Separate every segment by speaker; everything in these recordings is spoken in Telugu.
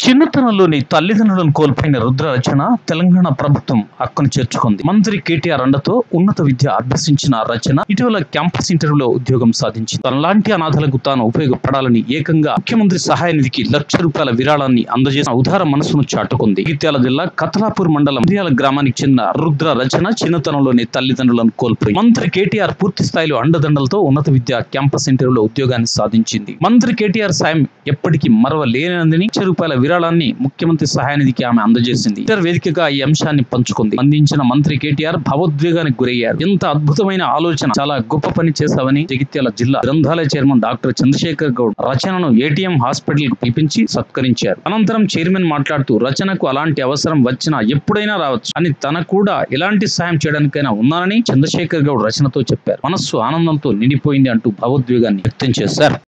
Speaker 1: చిన్నతనంలోని తల్లిదండ్రులను కోల్పోయిన రుద్ర రచన తెలంగాణ ప్రభుత్వం హక్కును చేర్చుకుంది మంత్రి కేటీఆర్ అండతో ఉన్నత విద్య అభ్యసించిన రచన ఇటీవల క్యాంపస్ ఇంటర్వ్యూలో ఉద్యోగం సాధించింది తనలాంటి అనాథలకు తాను ఉపయోగపడాలని ఏకంగా ముఖ్యమంత్రి సహాయ నిధికి లక్ష రూపాయల విరాళాన్ని అందజేసిన ఉదార మనసును చాటుకుంది జగిత్యాల జిల్లా కతలాపూర్ మండలం మిర్యాల గ్రామానికి చెందిన రుద్ర రచన చిన్నతనంలోని తల్లిదండ్రులను కోల్పోయి మంత్రి కేటీఆర్ పూర్తి స్థాయిలో అండదండలతో ఉన్నత విద్య క్యాంపస్ ఇంటర్వ్యూలో ఉద్యోగాన్ని సాధించింది మంత్రి కేటీఆర్ సాయం ఎప్పటికీ మరవలేనిదని లక్ష రూపాయల విరాళాన్ని ముఖ్యమంత్రి సహాయనిధికి ఆమె అందజేసింది ఇతర వేదికగా ఈ అంశాన్ని పంచుకుంది అందించిన మంత్రి కేటీఆర్ భావోద్వేగానికి గురయ్యారు ఎంత అద్భుతమైన ఆలోచన చాలా గొప్ప పని చేశావని జగిత్యాల జిల్లా గ్రంథాలయ చైర్మన్ డాక్టర్ చంద్రశేఖర్ గౌడ్ రచనను ఏటీఎం హాస్పిటల్ కు పిలిపించి సత్కరించారు అనంతరం చైర్మన్ మాట్లాడుతూ రచనకు అలాంటి అవసరం వచ్చినా ఎప్పుడైనా రావచ్చు అని తన కూడా ఎలాంటి సాయం చేయడానికైనా ఉన్నానని చంద్రశేఖర్ గౌడ్ రచనతో చెప్పారు మనస్సు ఆనందంతో నిండిపోయింది అంటూ భావోద్వేగాన్ని వ్యక్తం చేశారు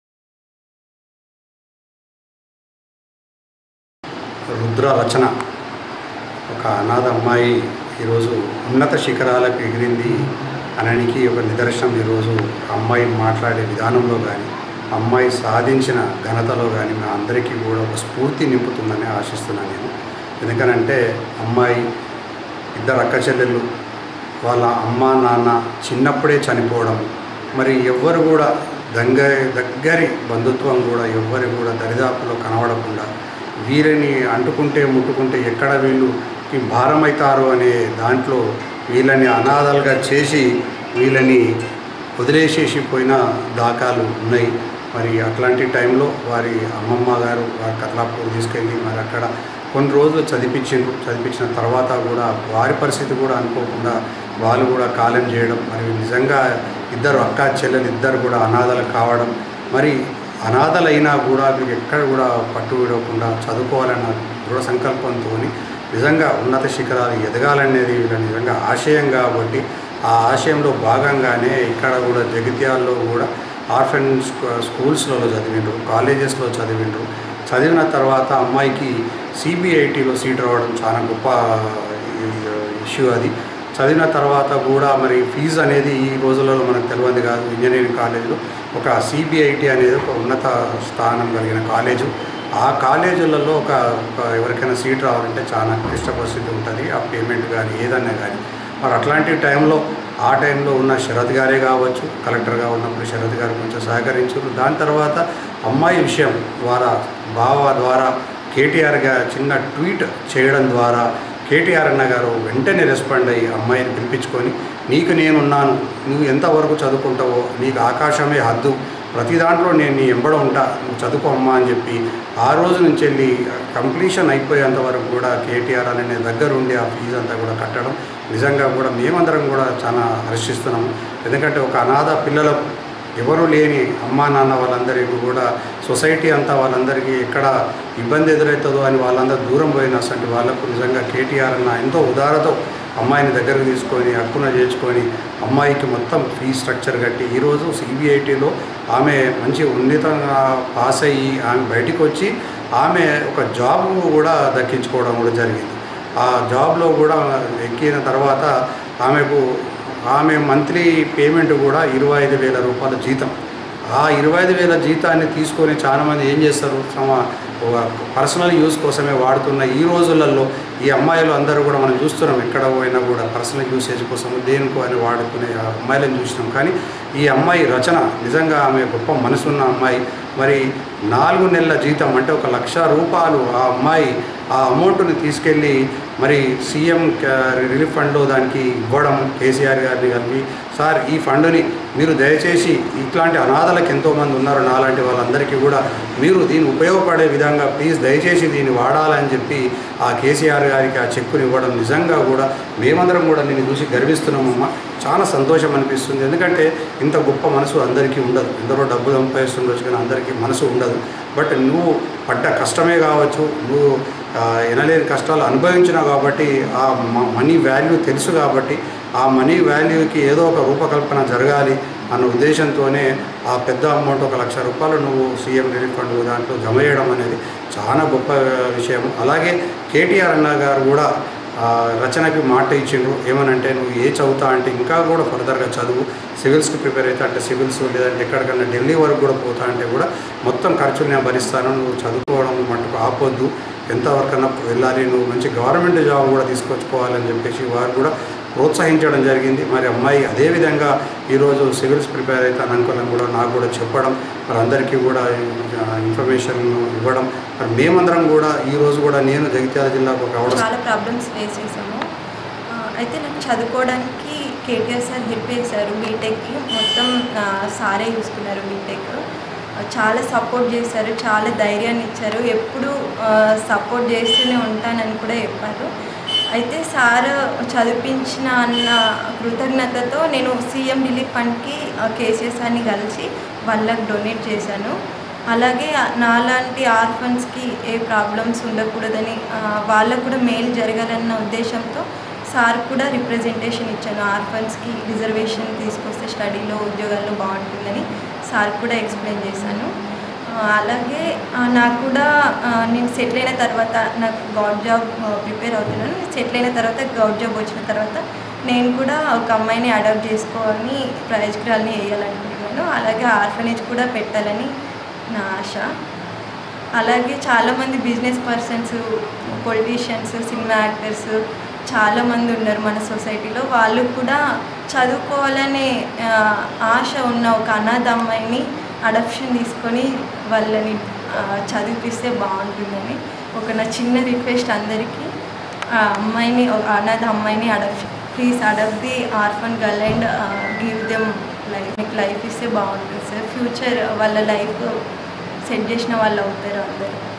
Speaker 2: రుద్ర రచన ఒక అనాథ అమ్మాయి ఈరోజు ఉన్నత శిఖరాలకు ఎగిరింది అనడానికి ఒక నిదర్శనం ఈరోజు ఆ అమ్మాయి మాట్లాడే విధానంలో కానీ అమ్మాయి సాధించిన ఘనతలో కానీ మా అందరికీ కూడా ఒక స్ఫూర్తి నింపుతుందని ఆశిస్తున్నాను నేను ఎందుకనంటే అమ్మాయి ఇద్దరు అక్క చెల్లెళ్ళు వాళ్ళ అమ్మ నాన్న చిన్నప్పుడే చనిపోవడం మరి ఎవ్వరు కూడా దగ్గ దగ్గరి బంధుత్వం కూడా ఎవ్వరు కూడా దరిదాపులో కనబడకుండా వీరిని అంటుకుంటే ముట్టుకుంటే ఎక్కడ వీళ్ళుకి భారమవుతారు అనే దాంట్లో వీళ్ళని అనాథాలుగా చేసి వీళ్ళని వదిలేసేసి పోయిన దాఖాలు ఉన్నాయి మరి అట్లాంటి టైంలో వారి అమ్మమ్మ గారు వారి కర్లాపూర్ తీసుకెళ్ళి మరి అక్కడ కొన్ని రోజులు చదివించారు చదివించిన తర్వాత కూడా వారి పరిస్థితి కూడా అనుకోకుండా వాళ్ళు కూడా కాలం చేయడం మరి నిజంగా ఇద్దరు అక్క చెల్లెలు ఇద్దరు కూడా అనాథలు కావడం మరి అనాథలైనా కూడా మీకు ఎక్కడ కూడా పట్టు విడవకుండా చదువుకోవాలన్న దృఢ సంకల్పంతో నిజంగా ఉన్నత శిఖరాలు ఎదగాలనేది వీళ్ళ నిజంగా ఆశయం కాబట్టి ఆ ఆశయంలో భాగంగానే ఇక్కడ కూడా జగిత్యాల్లో కూడా ఆర్ఫన్ స్కూల్స్లలో చదివిండ్రు కాలేజెస్లో చదివిండ్రు చదివిన తర్వాత అమ్మాయికి సిబిఐటిలో సీట్ రావడం చాలా గొప్ప ఇష్యూ అది చదివిన తర్వాత కూడా మరి ఫీజు అనేది ఈ రోజులలో మనకు తెలియదు కాదు ఇంజనీరింగ్ కాలేజీలో ఒక సిబిఐటి అనేది ఒక ఉన్నత స్థానం కలిగిన కాలేజు ఆ కాలేజీలలో ఒక ఒక ఎవరికైనా సీట్ రావాలంటే చాలా క్లిష్ట పరిస్థితి ఉంటుంది ఆ పేమెంట్ కానీ ఏదన్నా కానీ మరి అట్లాంటి టైంలో ఆ టైంలో ఉన్న శరత్ గారే కావచ్చు కలెక్టర్గా ఉన్నప్పుడు శరత్ గారు కొంచెం సహకరించారు దాని తర్వాత అమ్మాయి విషయం ద్వారా బావ ద్వారా కేటీఆర్గా చిన్న ట్వీట్ చేయడం ద్వారా కేటీఆర్ అన్న గారు వెంటనే రెస్పాండ్ అయ్యి అమ్మాయిని పిలిపించుకొని నీకు నేనున్నాను నువ్వు ఎంతవరకు చదువుకుంటావో నీకు ఆకాశమే హద్దు ప్రతి దాంట్లో నేను నీ ఎంబడ ఉంటా నువ్వు చదువుకో అమ్మా అని చెప్పి ఆ రోజు నుంచి వెళ్ళి కంప్లీషన్ అయిపోయేంత వరకు కూడా కేటీఆర్ అనే దగ్గరుండి ఆ ఫీజు అంతా కూడా కట్టడం నిజంగా కూడా మేమందరం కూడా చాలా హర్షిస్తున్నాము ఎందుకంటే ఒక అనాథ పిల్లలకు ఎవరు లేని అమ్మా నాన్న వాళ్ళందరికీ కూడా సొసైటీ అంతా వాళ్ళందరికీ ఎక్కడ ఇబ్బంది ఎదురవుతుందో అని వాళ్ళందరూ దూరం పోయిన అసలు వాళ్ళకు నిజంగా కేటీఆర్ అన్న ఎంతో ఉదారతో అమ్మాయిని దగ్గరకు తీసుకొని హక్కున చేర్చుకొని అమ్మాయికి మొత్తం ఫీ స్ట్రక్చర్ కట్టి ఈరోజు సిబిఐటీలో ఆమె మంచి ఉన్నతంగా పాస్ అయ్యి ఆమె బయటికి వచ్చి ఆమె ఒక జాబ్ కూడా దక్కించుకోవడం కూడా జరిగింది ఆ జాబ్లో కూడా ఎక్కిన తర్వాత ఆమెకు ఆమె మంత్లీ పేమెంట్ కూడా ఇరవై ఐదు వేల రూపాయల జీతం ఆ ఇరవై ఐదు వేల జీతాన్ని తీసుకొని చాలామంది ఏం చేస్తారు తమ పర్సనల్ యూస్ కోసమే వాడుతున్న ఈ రోజులలో ఈ అమ్మాయిలు అందరూ కూడా మనం చూస్తున్నాం ఎక్కడ పోయినా కూడా పర్సనల్ యూసేజ్ కోసం దేనికో అని వాడుకునే అమ్మాయిలను చూసినాం కానీ ఈ అమ్మాయి రచన నిజంగా ఆమె గొప్ప మనసున్న అమ్మాయి మరి నాలుగు నెలల జీతం అంటే ఒక లక్ష రూపాయలు ఆ అమ్మాయి ఆ అమౌంట్ని తీసుకెళ్ళి మరి సీఎం రిలీఫ్ ఫండ్లో దానికి ఇవ్వడం కేసీఆర్ గారిని కలిపి సార్ ఈ ఫండ్ని మీరు దయచేసి ఇట్లాంటి అనాథలకు ఎంతోమంది ఉన్నారు నాలాంటి వాళ్ళందరికీ కూడా మీరు దీన్ని ఉపయోగపడే విధంగా ప్లీజ్ దయచేసి దీన్ని వాడాలని చెప్పి ఆ కేసీఆర్ గారికి ఆ చెక్కుని ఇవ్వడం నిజంగా కూడా మేమందరం కూడా నేను చూసి గర్విస్తున్నామమ్మా చాలా సంతోషం అనిపిస్తుంది ఎందుకంటే ఇంత గొప్ప మనసు అందరికీ ఉండదు ఎందరో డబ్బు సంపాదిస్తుండొచ్చు కానీ అందరికీ మనసు ఉండదు బట్ నువ్వు పడ్డ కష్టమే కావచ్చు నువ్వు ఎనలేని కష్టాలు అనుభవించినావు కాబట్టి ఆ మనీ వాల్యూ తెలుసు కాబట్టి ఆ మనీ వాల్యూకి ఏదో ఒక రూపకల్పన జరగాలి అన్న ఉద్దేశంతోనే ఆ పెద్ద అమౌంట్ ఒక లక్ష రూపాయలు నువ్వు సీఎం రిలీఫ్ ఫండ్ దాంట్లో జమ చేయడం అనేది చాలా గొప్ప విషయం అలాగే కేటీఆర్ అన్న గారు కూడా రచనకి మాట ఇచ్చిండ్రు ఏమనంటే నువ్వు ఏ చదువుతా అంటే ఇంకా కూడా ఫర్దర్గా చదువు సివిల్స్కి ప్రిపేర్ అయితే అంటే సివిల్స్ లేదంటే ఎక్కడికన్నా ఢిల్లీ వరకు కూడా పోతా అంటే కూడా మొత్తం ఖర్చులు నేను భరిస్తాను నువ్వు చదువుకోవడం మటుకు ఆపొద్దు ఎంతవరకన్నా వెళ్ళాలి నువ్వు మంచి గవర్నమెంట్ జాబ్ కూడా తీసుకొచ్చుకోవాలని చెప్పేసి వారు కూడా ప్రోత్సహించడం జరిగింది మరి అమ్మాయి అదేవిధంగా ఈరోజు సివిల్స్ ప్రిపేర్ అవుతాను అనుకోవాలని కూడా నాకు కూడా చెప్పడం మరి అందరికీ కూడా ఇన్ఫర్మేషన్ ఇవ్వడం మరి మేమందరం కూడా ఈరోజు కూడా నేను జగిత్యాల జిల్లాకు కావడం
Speaker 3: చాలా ప్రాబ్లమ్స్ ఫేస్ చేసాము ఆ, అయితే నాకు చదువుకోవడానికి కేటీఆర్ సార్ హెల్ప్ చేశారు బీటెక్కి మొత్తం ఆ, సారే చూసుకున్నారు బీటెక్ ఆ, చాలా సపోర్ట్ చేశారు చాలా ధైర్యాన్ని ఇచ్చారు ఎప్పుడు సపోర్ట్ చేస్తూనే ఉంటానని కూడా చెప్పారు అయితే సార్ చదివించిన అన్న కృతజ్ఞతతో నేను సీఎం రిలీఫ్ ఫండ్కి కేసీఎస్ సార్ని కలిసి వాళ్ళకి డొనేట్ చేశాను అలాగే నాలాంటి ఆర్ఫన్స్కి ఏ ప్రాబ్లమ్స్ ఉండకూడదని ఆ, వాళ్ళకు కూడా మేలు జరగాలన్న ఉద్దేశంతో సార్ కూడా రిప్రజెంటేషన్ ఇచ్చాను ఆర్ఫన్స్కి రిజర్వేషన్ తీసుకొస్తే స్టడీలో ఉద్యోగాల్లో బాగుంటుందని సార్ కూడా ఎక్స్ప్లెయిన్ చేశాను ఆ, అలాగే ఆ, నాకు కూడా ఆ, నేను సెటిల్ అయిన తర్వాత నాకు గౌడ్ జాబ్ ప్రిపేర్ అవుతున్నాను సెటిల్ అయిన తర్వాత గౌడ్ జాబ్ వచ్చిన తర్వాత నేను కూడా ఒక అమ్మాయిని అడాప్ట్ చేసుకోవాలని ప్రయోజకురాలని వేయాలనుకుంటున్నాను అలాగే ఆర్ఫనేజ్ కూడా పెట్టాలని నా ఆశ అలాగే చాలామంది business persons politicians cinema actors చాలామంది ఉన్నారు మన సొసైటీలో వాళ్ళు కూడా చదువుకోవాలనే ఆ, ఆశ ఉన్న ఒక అనాథ అమ్మాయిని అడాప్షన్ తీసుకొని వాళ్ళని ఆ, చదివిపిస్తే బాగుంటుందని ఒక నా చిన్న రిక్వెస్ట్ అందరికీ ఆ అమ్మాయిని ఒక అనాథ అమ్మాయిని adoption please adopt the orphan girl and give them life మీకు లైఫ్ ఇస్తే బాగుంటుంది సార్ ఫ్యూచర్ వాళ్ళ లైఫ్ సెట్ చేసిన వాళ్ళు అవుతారు అందరూ